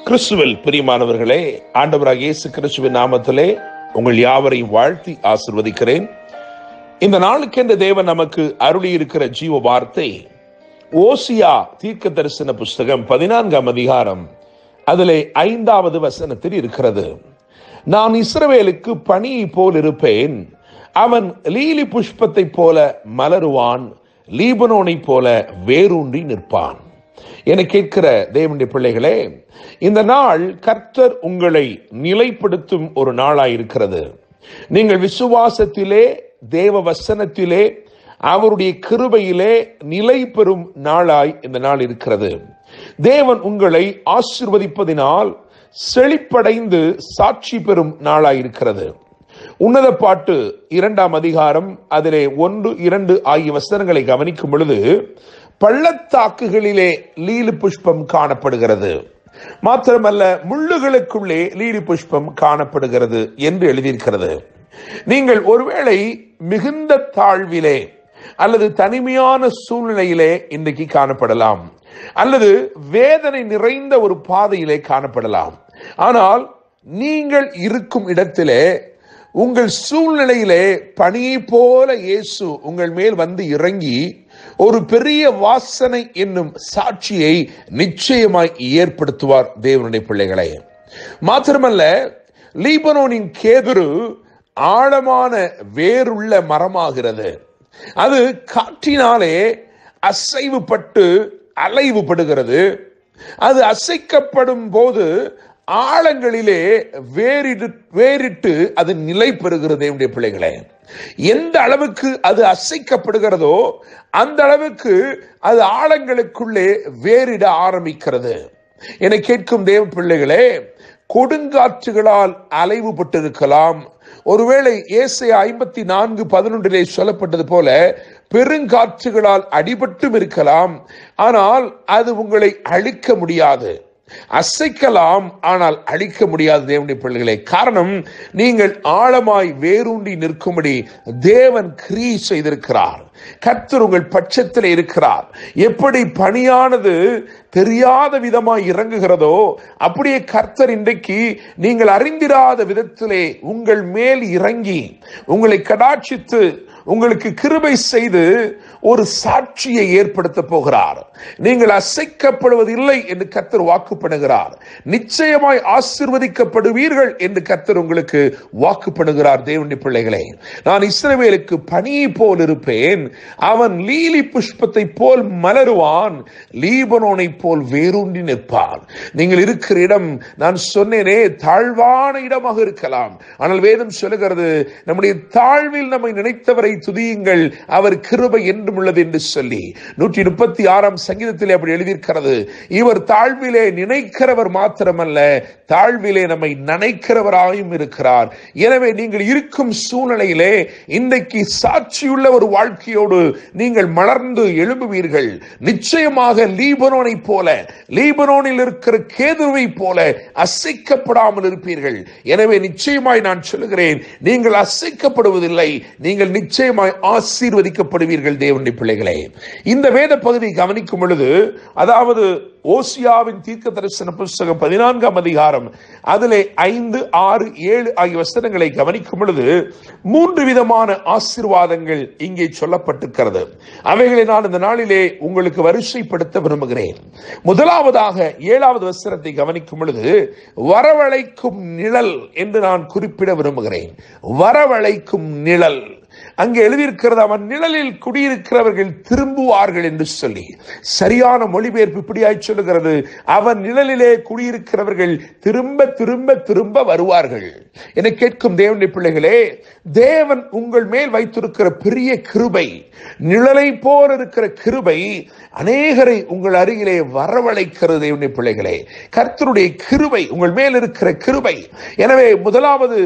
கிறிஸ்துவில் பிரியமானவர்களே ஆண்டவராக இயேசு கிறிஸ்துவின் நாமத்திலே உங்கள் யாவரையும் வாழ்த்தி ஆசிர்வதிக்கிறேன் இந்த நாளுக்கென்ற தேவன் நமக்கு அருளி இருக்கிற ஜீவ வார்த்தை ஓசியா தீர்க்க தரிசன புஸ்தகம் பதினான்காம் அதிகாரம் அதிலே ஐந்தாவது வசனத்தில் இருக்கிறது நான் இஸ்ரவேலுக்கு பணியை போல் இருப்பேன் அவன் லீலி புஷ்பத்தை போல மலருவான் லீபனோனை போல வேரூன்றி நிற்பான் என கேட்கிற தேவனுடைய பிள்ளைகளே இந்த நாள் கர்த்தர் உங்களை நிலைப்படுத்தும் ஒரு நாளாயிருக்கிறது நீங்கள் விசுவாசத்திலே தேவ வசனத்திலே அவருடைய கிருபையிலே நிலை பெறும் நாளாய் இந்த நாள் இருக்கிறது தேவன் உங்களை ஆசிர்வதிப்பதினால் செழிப்படைந்து சாட்சி பெறும் நாளாயிருக்கிறது உன்னத பாட்டு இரண்டாம் அதிகாரம் அதிலே ஒன்று இரண்டு ஆகிய வசனங்களை கவனிக்கும் பொழுது பள்ளத்தாக்குகளிலே லீலி புஷ்பம் காணப்படுகிறது மாத்திரமல்ல முள்ளுகளுக்குள்ளே லீலி புஷ்பம் காணப்படுகிறது என்று எழுதியிருக்கிறது நீங்கள் ஒருவேளை மிகுந்த தாழ்விலே அல்லது தனிமையான சூழ்நிலையிலே இன்றைக்கு காணப்படலாம் அல்லது வேதனை நிறைந்த ஒரு பாதையிலே காணப்படலாம் ஆனால் நீங்கள் இருக்கும் இடத்திலே உங்கள் சூழ்நிலையிலே பணியை போல இயேசு உங்கள் மேல் வந்து இறங்கி ஒரு பெரிய வாசனை என்னும் சாட்சியை நிச்சயமாய் ஏற்படுத்துவார் தேவனுடைய பிள்ளைகளை மாத்திரமல்ல லீபனோனின் கேதுரு ஆழமான வேருள்ள மரமாகிறது அது காற்றினாலே அசைவுபட்டு அலைவுபடுகிறது அது அசைக்கப்படும் போது ஆழங்களிலே வேறிடு வேறிட்டு அது நிலை பெறுகிறது என்னுடைய பிள்ளைகளே எந்த அளவுக்கு அது அசைக்கப்படுகிறதோ அந்த அளவுக்கு அது ஆழங்களுக்குள்ளே வேறிட ஆரம்பிக்கிறது என கேட்கும் தேவ பிள்ளைகளே கொடுங்காற்றுகளால் அலைவுபட்டிருக்கலாம் ஒருவேளை ஏசை ஐம்பத்தி நான்கு பதினொன்றிலே சொல்லப்பட்டது போல பெருங்காற்றுகளால் அடிபட்டும் இருக்கலாம் ஆனால் அது உங்களை அழிக்க முடியாது அசைக்கலாம் ஆனால் அழிக்க முடியாது தேவனுடைய பிள்ளைகளே காரணம் நீங்கள் ஆழமாய் வேரூண்டி நிற்கும்படி தேவன் கிரீ செய்திருக்கிறார் கர்த்தர் உங்கள் பட்சத்தில் இருக்கிறார் எப்படி பணியானது தெரியாத விதமாய் இறங்குகிறதோ அப்படியே கர்த்தர் இன்றைக்கு நீங்கள் அறிந்திராத விதத்திலே உங்கள் மேல் இறங்கி உங்களை கடாட்சித்து உங்களுக்கு கிருபை செய்து ஒரு சாட்சியை ஏற்படுத்த போகிறார் நீங்கள் அசைக்கப்படுவதில்லை என்று கர்த்தர் வாக்குப்படுகிறார் நிச்சயமாய் ஆசிர்வதிக்கப்படுவீர்கள் என்று கர்த்தர் உங்களுக்கு வாக்குப்படுகிறார் தேவனுடைய பிள்ளைகளே நான் இஸ்ரவேலுக்கு பணியை போல் இருப்பேன் அவன் லீலி புஷ்பத்தை போல் மலருவான் லீபனோனை போல் வேரூன்றி நிற்பான் நீங்கள் இருக்கிற இடம் நான் சொன்னேனே தாழ்வான இடமாக இருக்கலாம் ஆனால் வேதம் சொல்லுகிறது நம்முடைய தாழ்வில் நம்மை நினைத்தவரை துதியுங்கள் அவர் கிருபை என்றும் உள்ளது என்று சொல்லி நூற்றி முப்பத்தி ஆறாம் சங்கீதத்திலே அப்படி எழுதியிருக்கிறது இவர் தாழ்விலே நினைக்கிறவர் மாத்திரமல்ல தாழ்விலே நம்மை நினைக்கிறவராயும் இருக்கிறார் எனவே நீங்கள் இருக்கும் சூழ்நிலையிலே இன்றைக்கு சாட்சியுள்ள ஒரு வாழ்க்கையோடு நீங்கள் மலர்ந்து எழும்புவீர்கள் நிச்சயமாக லீபனோனை போல லீபனோனில் இருக்கிற கேதுவை போல அசைக்கப்படாமல் இருப்பீர்கள் எனவே நிச்சயமாய் நான் சொல்லுகிறேன் நீங்கள் அசைக்கப்படுவதில்லை நீங்கள் நிச்சயமாய் ஆசீர்வதிக்கப்படுவீர்கள் தேவனுடைய பிள்ளைகளே இந்த வேத பகுதியை கவனிக்கும் பொழுது அதாவது ஓசியாவின் தீர்க்க தரிசன புஸ்தகம் பதினான்காம் அதிகாரம் அதிலே ஐந்து ஆறு ஏழு ஆகிய வசனங்களை கவனிக்கும் பொழுது மூன்று விதமான ஆசீர்வாதங்கள் இங்கே சொல்லப்பட்டிருக்கிறது அவைகளை நான் இந்த நாளிலே உங்களுக்கு வரிசைப்படுத்த விரும்புகிறேன் முதலாவதாக ஏழாவது வசனத்தை கவனிக்கும் பொழுது வரவழைக்கும் நிழல் என்று நான் குறிப்பிட விரும்புகிறேன் வரவழைக்கும் நிழல் அங்கே எழுதியிருக்கிறது அவன் நிழலில் குடியிருக்கிறவர்கள் திரும்புவார்கள் என்று சொல்லி சரியான மொழிபெயர்ப்பு இப்படியாய் சொல்லுகிறது அவன் நிழலிலே குடியிருக்கிறவர்கள் திரும்ப திரும்ப திரும்ப வருவார்கள் என கேட்கும் தேவனுடைய பிள்ளைகளே தேவன் உங்கள் மேல் வைத்திருக்கிற பெரிய கிருபை நிழலை போல் இருக்கிற கிருபை அநேகரை உங்கள் அருகிலே வரவழைக்கிறது தேவனுடைய பிள்ளைகளே கர்த்தருடைய கிருபை உங்கள் மேல் இருக்கிற கிருபை எனவே முதலாவது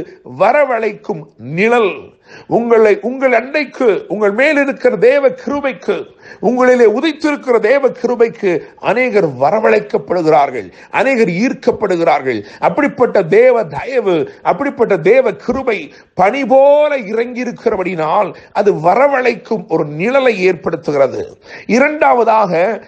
வரவழைக்கும் நிழல் உங்களை உங்கள் அண்டைக்கு உங்கள் மேல் இருக்கிற தேவ கிருபைக்கு உங்களிலே உதித்திருக்கிற தேவ கிருபைக்கு அநேகர் வரவழைக்கப்படுகிறார்கள் அநேகர் ஈர்க்கப்படுகிறார்கள் அப்படிப்பட்ட தேவ தயவு அப்படிப்பட்ட தேவ கிருபை பனி போல இறங்கி இருக்கிறபடினால் அது வரவழைக்கும் ஒரு நிழலை ஏற்படுத்துகிறது இரண்டாவதாக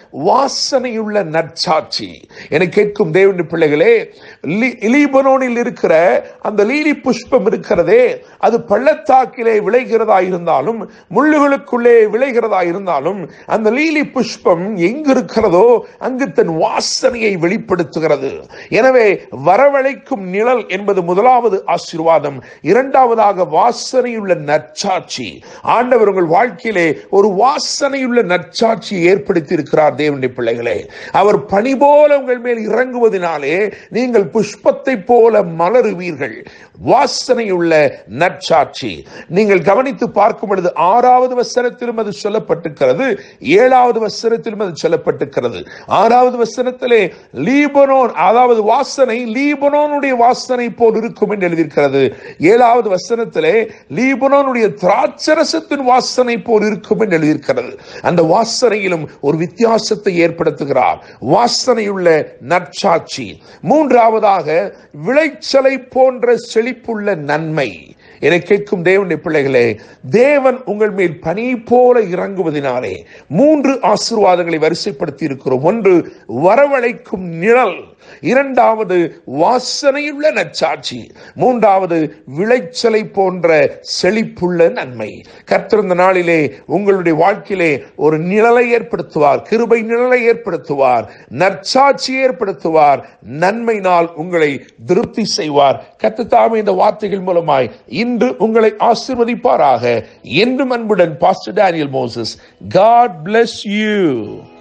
வாசனையுள்ள நற்சாட்சி என கேட்கும் தேவனுடைய பிள்ளைகளே லீ- லீபனோனில் இருக்கிற அந்த லீலி புஷ்பம் இருக்கிறதே அது பள்ளத்தாக்கிலே விளைகிறதா இருந்தாலும் முள்ளுகளுக்குள்ளே விளைகிறதா இருந்தாலும் அந்த லீலி புஷ்பம் எங்கு இருக்கிறதோ அங்கு தன் வாசனையை வெளிப்படுத்துகிறது எனவே வரவழைக்கும் நிழல் என்பது முதலாவது ஆசீர்வாதம் இரண்டாவதாக வாசனையுள்ள நற்சாட்சி ஆண்டவர் உங்கள் வாழ்க்கையிலே ஒரு வாசனையுள்ள நற்சாட்சியை ஏற்படுத்தி இருக்கிறார் தேவனுடைய பிள்ளைகளே அவர் பனி போல உங்கள் மேல் இறங்குவதனாலே நீங்கள் புஷ்பத்தை போல மலருவீர்கள் வாசனையுள்ள நற்சாட்சி நீங்கள் கவனித்து பார்க்கும் பொழுது ஆறாவது வசனத்திலும் அது சொல்லப்பட்டிருக்கிறது ஏழாவது வசனத்திலும் அது சொல்லப்பட்டிருக்கிறது ஆறாவது வசனத்திலே லீபனோன் அதாவது வாசனை லீபனோனுடைய வாசனை போல் இருக்கும் என்று எழுதியிருக்கிறது ஏழாவது வசனத்திலே லீபனோனுடைய திராட்சரசத்தின் வாசனை போல் இருக்கும் என்று எழுதியிருக்கிறது அந்த வாசனையிலும் ஒரு வித்தியாசத்தை ஏற்படுத்துகிறார் வாசனையுள்ள நற்சாட்சி மூன்றாவதாக விளைச்சலை போன்ற செழிப்புள்ள நன்மை என கேட்கும் தேவனுடைய பிள்ளைகளே தேவன் உங்கள் மேல் பனி போல இறங்குவதினாலே மூன்று ஆசீர்வாதங்களை வரிசைப்படுத்தி இருக்கிறோம் ஒன்று வரவழைக்கும் நிழல் இரண்டாவது வாசனையுள்ள நற்சாட்சி மூன்றாவது விளைச்சலை போன்ற செழிப்புள்ள நன்மை கர்த்தர் இந்த நாளிலே உங்களுடைய வாழ்க்கையிலே ஒரு நிழலை ஏற்படுத்துவார் கிருபை நிழலை ஏற்படுத்துவார் நற்சாட்சி ஏற்படுத்துவார் நன்மை நாள் உங்களை திருப்தி செய்வார் கர்த்தத்தாமே இந்த வார்த்தைகள் மூலமாய் இன்று உங்களை ஆசீர்வதிப்பாராக என்றும் அன்புடன் pastor Daniel Moses God bless you